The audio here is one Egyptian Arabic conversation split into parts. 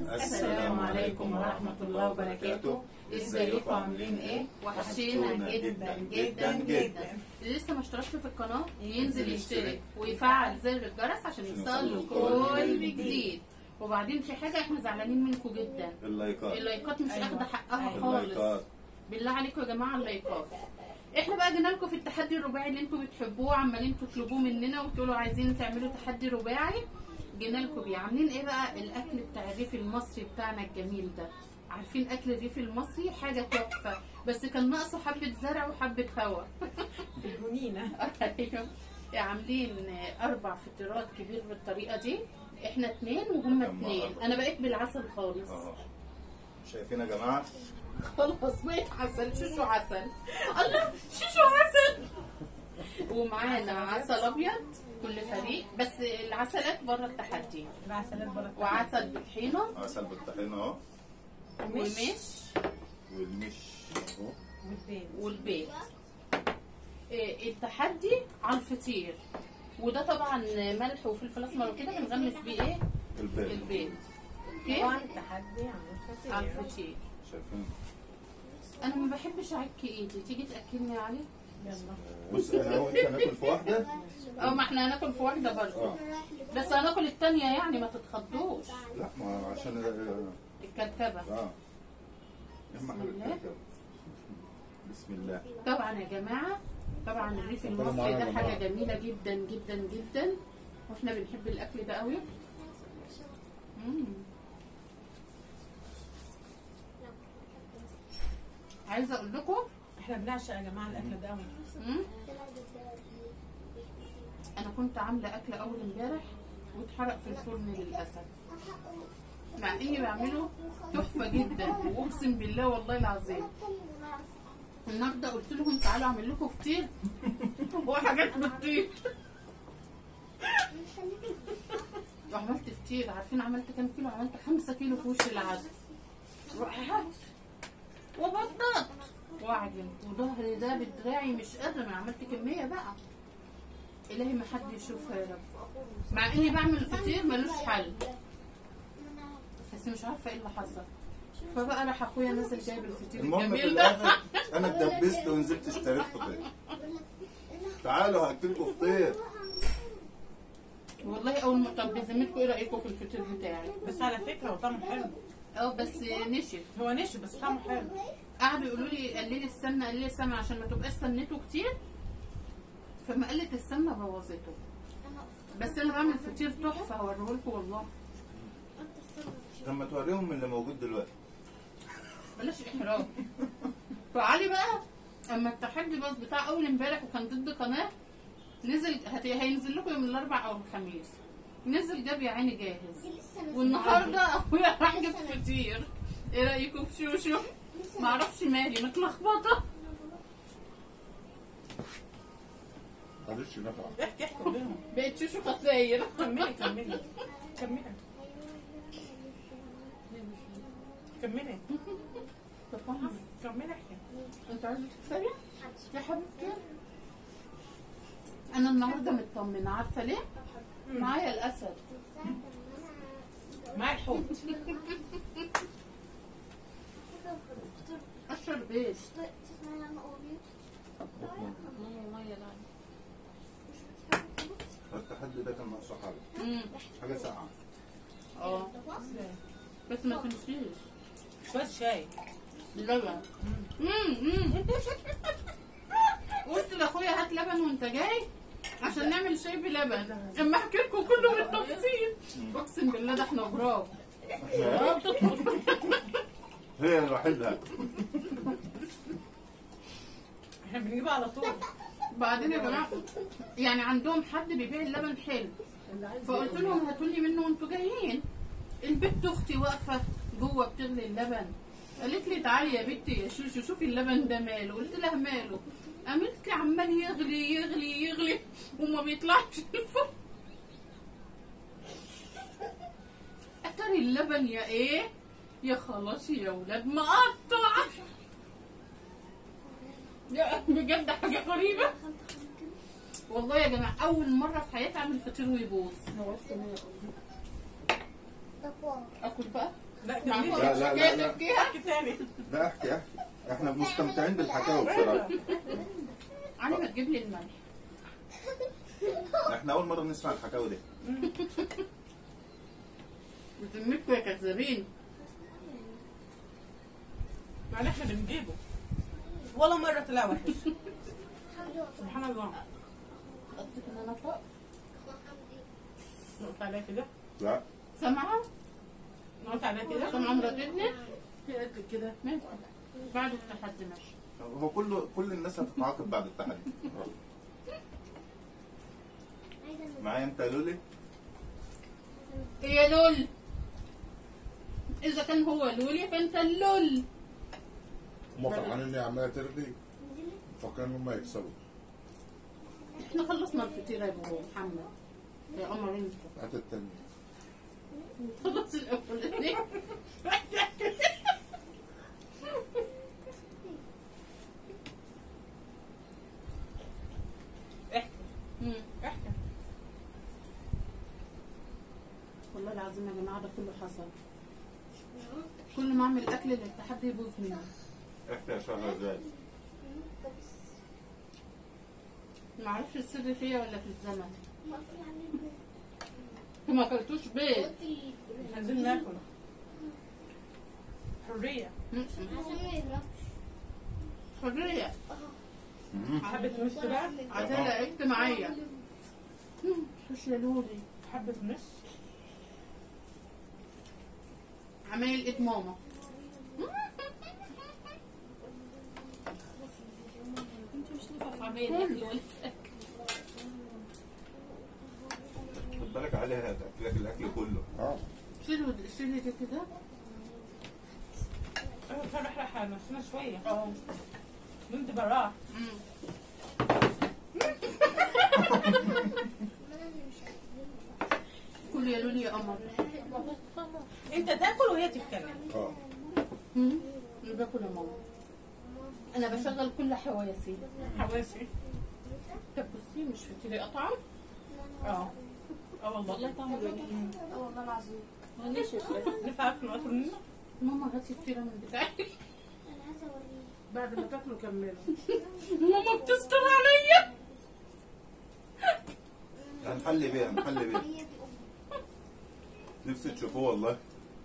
السلام عليكم ورحمة الله وبركاته ازيكم عاملين ايه؟ وحشينا جدا جدا جدا اللي لسه ما اشتركش في القناة ينزل يشترك ويفعل زر الجرس عشان يوصل كل جديد وبعدين في حاجة احنا زعلانين منكم جدا اللايكات اللايكات مش أيوة. اخده حقها خالص اللايكات بالله عليكم يا جماعه اللايكات احنا بقى جينا لكم في التحدي الرباعي اللي انتوا بتحبوه عمالين تطلبوه مننا وتقولوا عايزين تعملوا تحدي رباعي جينا لكم بيه عاملين ايه بقى الاكل بتاع الريف المصري بتاعنا الجميل ده عارفين اكل الريف المصري حاجه تحفه بس كان ناقصه حبه زرع وحبه هوا الجنينة ايوه عاملين اربع فطيرات كبير بالطريقه دي احنا اتنين وهم أما اتنين أربعة. انا بقيت بالعسل خالص اه شايفين يا جماعه خلاص بقيت عسل شوشو عسل الله شوشو عسل ومعانا عسل ابيض كل فريق بس العسلات بره التحدي العسلات بركة وعسل بطحينه عسل بالطحينه اهو ومش والمش اهو والبيت والبيض إيه، التحدي على الفطير وده طبعا ملح وفلفل اسمر وكده بنغمس بيه ايه البيض البيض اوكي طبعا تحدي عن على الفطير الفطير شايفين انا ما بحبش اعك ايدي تيجي تاكلني يا علي يلا بص انا وانت هناكل في واحده اه ما احنا هناكل في واحده برضه اه بس هناكل التانية يعني ما تتخضوش لا ما عشان ال- الكركبة اه اهم بسم حاجه الله. الكركبة. بسم الله طبعا يا جماعة طبعا الريف اتفضلوا المصري معانا ده يا حاجة جماعة. جميلة جدا جدا جدا واحنا بنحب الأكل ده قوي مم. عايزة أقول لكم احنا بنعشق يا جماعة الأكل ده قوي مم، أنا كنت عاملة أكل أول امبارح واتحرق في الفرن للأسف مع إني بعمله تحفة جدا وأقسم بالله والله العظيم النهارده قلت لهم تعالوا اعمل لكم فطير وحاجات بتطير وعملت فطير عارفين عملت كام كيلو عملت خمسة كيلو في وش العدس رحت وبطط واعجن وظهري ده بدراعي مش قادرة انا عملت كمية بقى الهي ما حد يشوفها يا رب مع اني بعمل فطير ملوش حل بس مش عارفة ايه اللي حصل فبقى راح اخويا نزل جايب الفطير المهم في الجميل ده الاخر انا اتدبست ونزلت اشتريت فطير تعالوا هاكلكم فطير والله اول ما طب بذمتكم ايه رايكم في الفطير بتاعي بس على فكرة هو طعمه حلو اه بس نشف هو نشف بس طعمه حلو قعدوا يقولوا لي قللي السمنه قللي السمنه عشان ما تبقاش سمنته كتير فما قلت السمنه بوظته بس انا بعمل فطير تحفه هوريه لكم والله لما توريهم اللي موجود دلوقتي بلاش احراج فعلي بقى اما التحدي باظ بتاع اول امبارح وكان ضد قناه نزل هت- هينزل لكم يوم الاربع او الخميس نزل جاب يا عيني جاهز والنهارده اخويا راح جاب فطير ايه رايكم في شوشو معرفش مالي متلخبطه معلش نفع احكي احكي بينهم بقت شوشو خساير كملي كملي كملي كملي كملي احكي انت عايزه تكسبي يا حبيبتي انا النهارده مطمنه عارفه ليه معايا الاسد معايا الحوت اشرب بيت التحدي ده كان ناقصه حاجه امم حاجه ساقعه اه بس ما تمشيش شوية شاي لبن امم قلت لاخويا هات لبن وانت جاي عشان نعمل شاي بلبن اما احكي لكم كله بالتفصيل اقسم بالله ده احنا غراب هي لوحدها احنا بنجيبها على طول بعدين يا جماعه يعني عندهم حد بيبيع اللبن حلو فقلت لهم هاتوا لي منه وانتوا جايين البت اختي واقفه جوه بتغلي اللبن قالت لي تعالي يا بنتي يا شوشو شوفي اللبن ده ماله قلت لها ماله قامت لي عمال يغلي يغلي يغلي وما بيطلعش الفوق اتاري اللبن يا ايه يا خلاص يا ولاد مقطع يا بجد حاجه غريبه والله يا جماعه اول مره في حياتي اعمل فطير ويبوظ اكل بقى كملي لا، لا، لا، لا. تحكيها احكي تاني لا احكي احكي احنا مستمتعين بالحكاوي بصراحه علي ما تجيب لي الملح احنا اول مره نسمع الحكاوي دي بذمتكم يا كذابين يعني احنا بنجيبه ولا مرة طلع وحش سبحان الله قصدك ان انا فوق نقطة عليها كده لا سامعه نقطة عليها كده سامعه مراتبني هي قد كده ماشي بعد التحدي ماشي هو كله كل الناس هتتعاقب بعد التحدي معايا انت يا لولي إيه يا لول اذا كان هو لولي فانت اللول هم فرحانين ان هي عماله ترغي مفكرين ان هم يكسبوا احنا خلصنا الفطيره يا ابو محمد يا قمر انت هات التانية خلص الاولاني احكي مم. احكي والله العظيم يا جماعه ده كله حصل كل ما اعمل اكل للتحدي يبوظ مني احكي يا شهرزاد ما اعرفش السر فيا ولا في الزمن انتوا ما اكلتوش بيض مش عايزين ناكل حرية مم. حريه حبة نص بقى عداله اجتماعيه مم. خش يا لولي حبة نص عمايل ايد ماما انت مش نافع في عمايل اكل ولا خد بالك عليها هتاكلك الاكل كله اه شيلوا شيلي ده كده ايوه فرح رح نفسنا شوية اه وانت براح مم. كل يا لولي يا قمر انت تاكل وهي تتكلم اه مم. اللي باكل يا ماما انا بشغل كل حواسي حواسي طب بصي مش فطيري قطعه اه اه والله والله طعمه جميل اه والله العظيم ماليش نفع اكل واكل منه ماما هاتي فطيره من بتاعتك بعد ما تاكلوا كملوا ماما بتستر عليا هنحل بيها هنحل بيها نفسي تشوفوه والله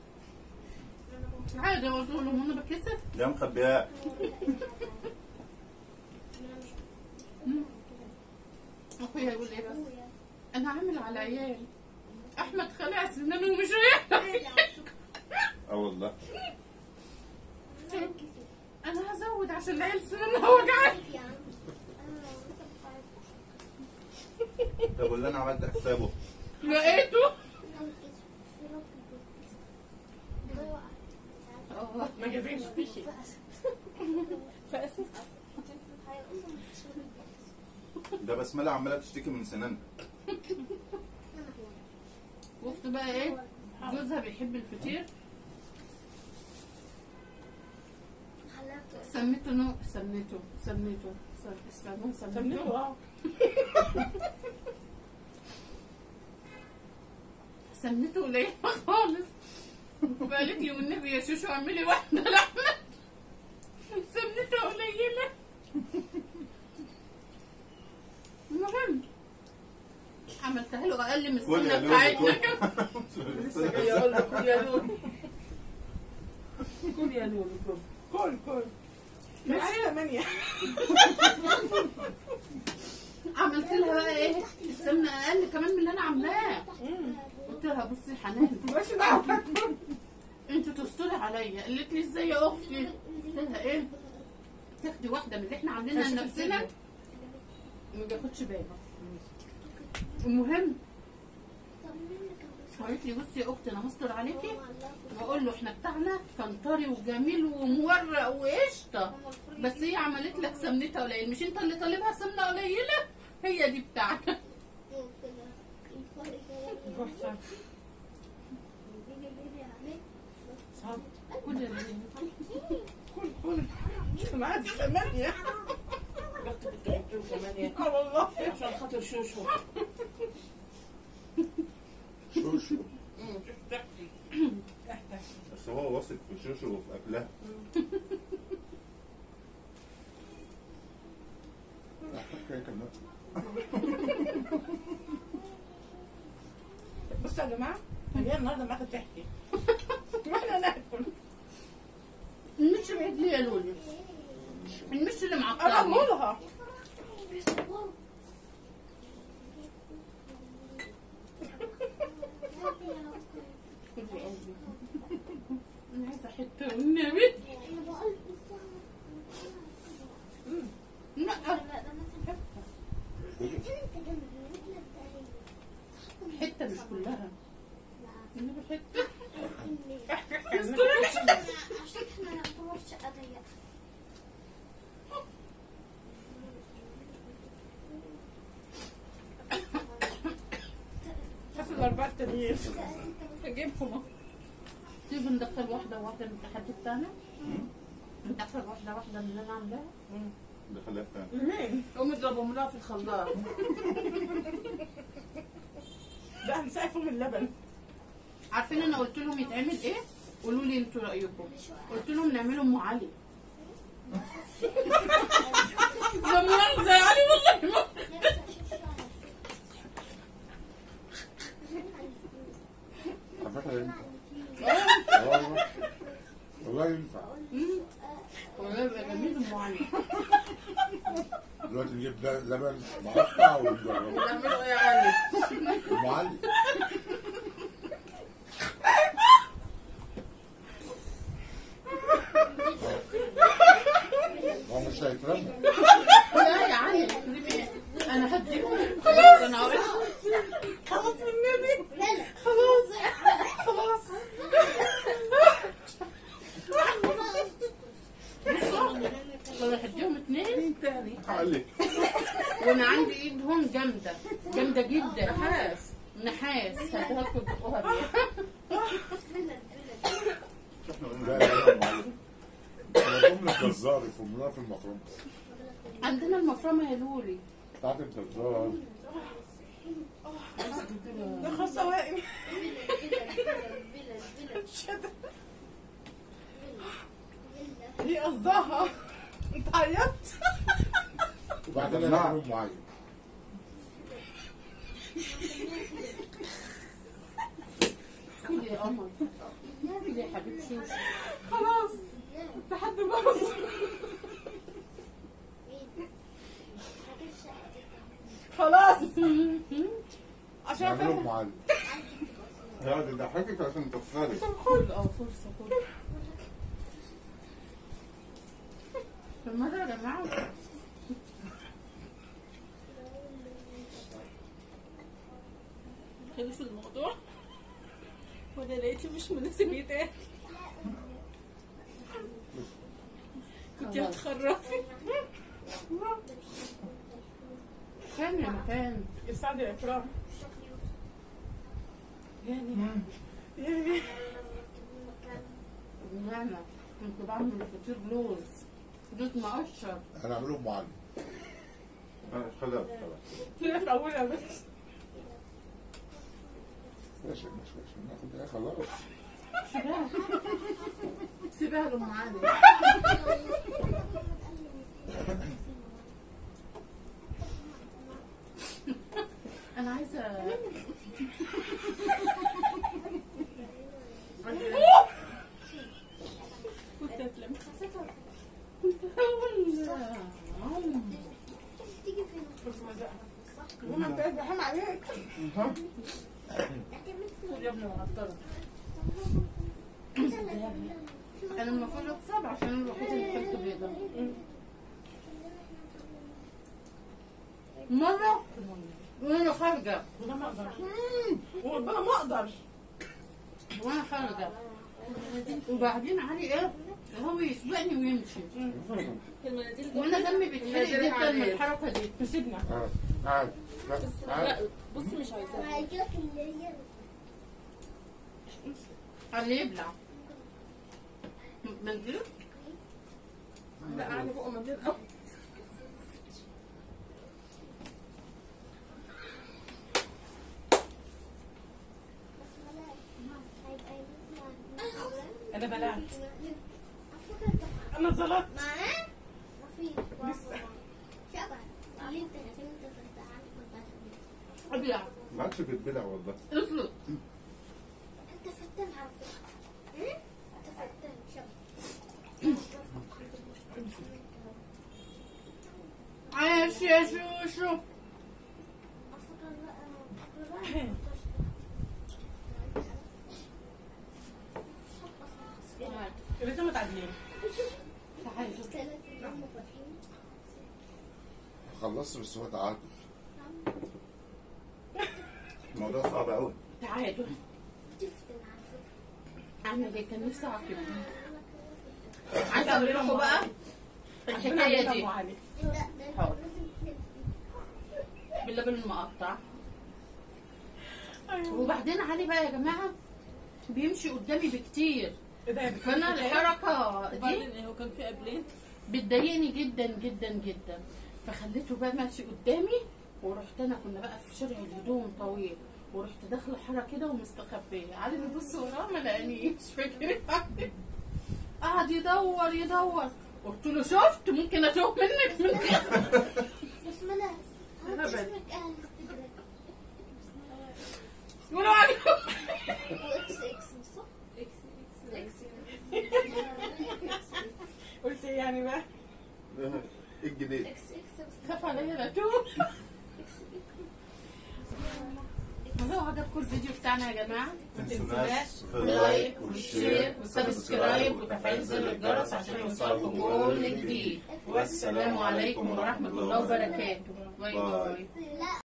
عادي قلت لهم انا بتكسف يا مخبياه اخويا يقول ايه بس انا عامل على عيال احمد خلع سنانه ومش رايح اه والله انا هزود عشان العيال سنانها وجعاني طب واللي انا عملت حسابه لقيته اه ما جابيش فاسف ده بسمله عماله تشتكي من سنانها شفت بقى ايه جوزها بيحب الفطير سميته نو سميته سميته استنى سميته سميته اه سميته قليل خالص فقالت لي والنبي يا شوشو اعملي واحده لحمه سميته قليله المهم عملتها له اقل من كل يا السنه لولي بتاعتنا كل لسه جاي اقول لك كل يا نور كل يا نور كل كل كل معايا ثمانية عملت لها بقى ايه السمنه اقل كمان من اللي انا عاملاه قلت لها بصي يا حنان ماشي دعوة انت تستري عليا قالت لي ازاي يا اختي قلت لها ايه تاخدي واحده من اللي احنا عاملينها لنفسنا ما بياخدش باله المهم قالت لي بصي يا اختي انا هستر عليكي واقول له احنا بتاعنا كان طري وجميل ومورق وقشطه بس هي عملت لك سمنتها قليل مش انت اللي طالبها سمنه قليله هي دي بتاعتك روح صح صح كل يا بنتي. كل كل مش معايا ثمانية رحت بالكايتو ثمانية اه والله عشان خاطر شوشو شو شو بس هو هو واثق في شوشه وفي اكلها فاكر ايه كمان بصوا يا جماعه انا جايه النهارده معاكم تحكي واحنا ناكل المش بعيد ليه يا لولي المش اللي انا معطلني اقولها كل قلبي انا عايزه حته والنبي لا حته مش كلها النبي حته شوف الاربعه التانيين اجيبهم تيجي ندخل واحده واحده من التحدي بتاعنا ندخل واحده واحده من اللي انا عاملاها ده خلاها فعلا مين؟ قوم اضربهم لها في الخلاط ده هنسقفهم اللبن عارفين انا قلت لهم يتعمل ايه قولوا لي انتوا رايكم قلت لهم نعمله ام علي لا مؤاخذه يا علي والله ما على فكره ينفع اه والله والله ينفع مم. والله يبقى جميل ام علي دلوقتي نجيب ده لبن مقطع ونجربه تعملوا ايه يا علي؟ المعلم هو مش هيترمى لا يا علي دي إيه؟ انا هديهم خلاص انا هقول خلاص والنبي خلاص خلاص انا هديهم اتنين تاني علي وانا عندي ايدهم جامده جامده جدا نحاس نحاس هديها لكم تبقوها بيها احنا لا قلنا لا المعلم انا جملة جزار يفهموها في المفروض عندنا المفرمه يا لولي بتاعت الجزار ده خلاص واقف شد هي قصدها انت عيطت وبعدين نعمل معين كلي يا قمر كلي يا حبيب شوشو خلاص لحد باظ خلاص عشان نعمله فاهم معين لا دي ضحكك عشان تفخري خد اه فرصه خد بالمره يا جماعه خلص الموضوع وانا لقيته مش مناسب يتقال كنت خلاص. هتخرفي كان يا مكان يسعد يا اكرام يعني يعني نعمة كنت بعمل فطير لوز لوز مقشر هنعمله معين خلاص خلاص هي في اولها بس ماشي ماشي ماشي ناخد ايه خلاص سيبها سيبها لأم علي أنا عايزة كنت هتلم ماما انت قاعد بحام عليك خد يا ابني وعطرة أنا المفروض أكسب عشان أنا الوحيدة اللي كنت بيضة مرة وأنا خارجة وانا ما اقدر وربنا ما اقدر وأنا خارجة وبعدين علي إيه هو يسبقني ويمشي وأنا دمي بيتحرق جدا من الحركة دي كسبنا اه تعال لا تعال بصي مش عايزاها اللي يبلع منزله لا علي فوق مدير قوي انا بلعت على فكرة طبعا انا ظلمت معاه مفيش لسه. شبه اللي انت عشان انت كنت عارف كنت عارف ابيع ما عادش بيتبلع والله افلت انت فتان على فكرة ايه؟ انت فتان شبه عايش يا شوشو على فكرة لا على فكرة لا. الاتنين متعادلين تعالي ثلاثة هم فاتحين خلصت بس هو تعادل الموضوع صعب قوي تعالوا تفتن على فكرة اعمل ايه كان نفسي اعاقبهم عايزه عايزه اقول اقول لكم لكم بقى بقى الحكايه دي علي لا ده حاضر. باللبن المقطع وبعدين علي بقى يا جماعه بيمشي قدامي بكتير ايه ده يا بنت؟ فانا الحركه دي وبعدين هو كان في قبلين بتضايقني جدا جدا جدا فخليته بقى ماشي قدامي ورحت انا كنا بقى في شارع الهدوم طويل ورحت داخله حاره كده ومستخبيه علي بيبص وراه ما لقانيش فاكر قعد يدور يدور قلت له شفت ممكن اتوه منك من كده بس ما انا أنا هات بد- اسمك اهل استدراك يقولوا علي واكس اكس صح؟ اكس قلت ايه يعني بقى ايه الجديد اكس اكس خاف عليا لا اتوه لو عجبكم الفيديو بتاعنا يا جماعه ما تنسوناش في اللايك والشير والسبسكرايب وتفعيل زر الجرس عشان يوصلكم كل جديد والسلام عليكم ورحمه الله وبركاته باي باي لا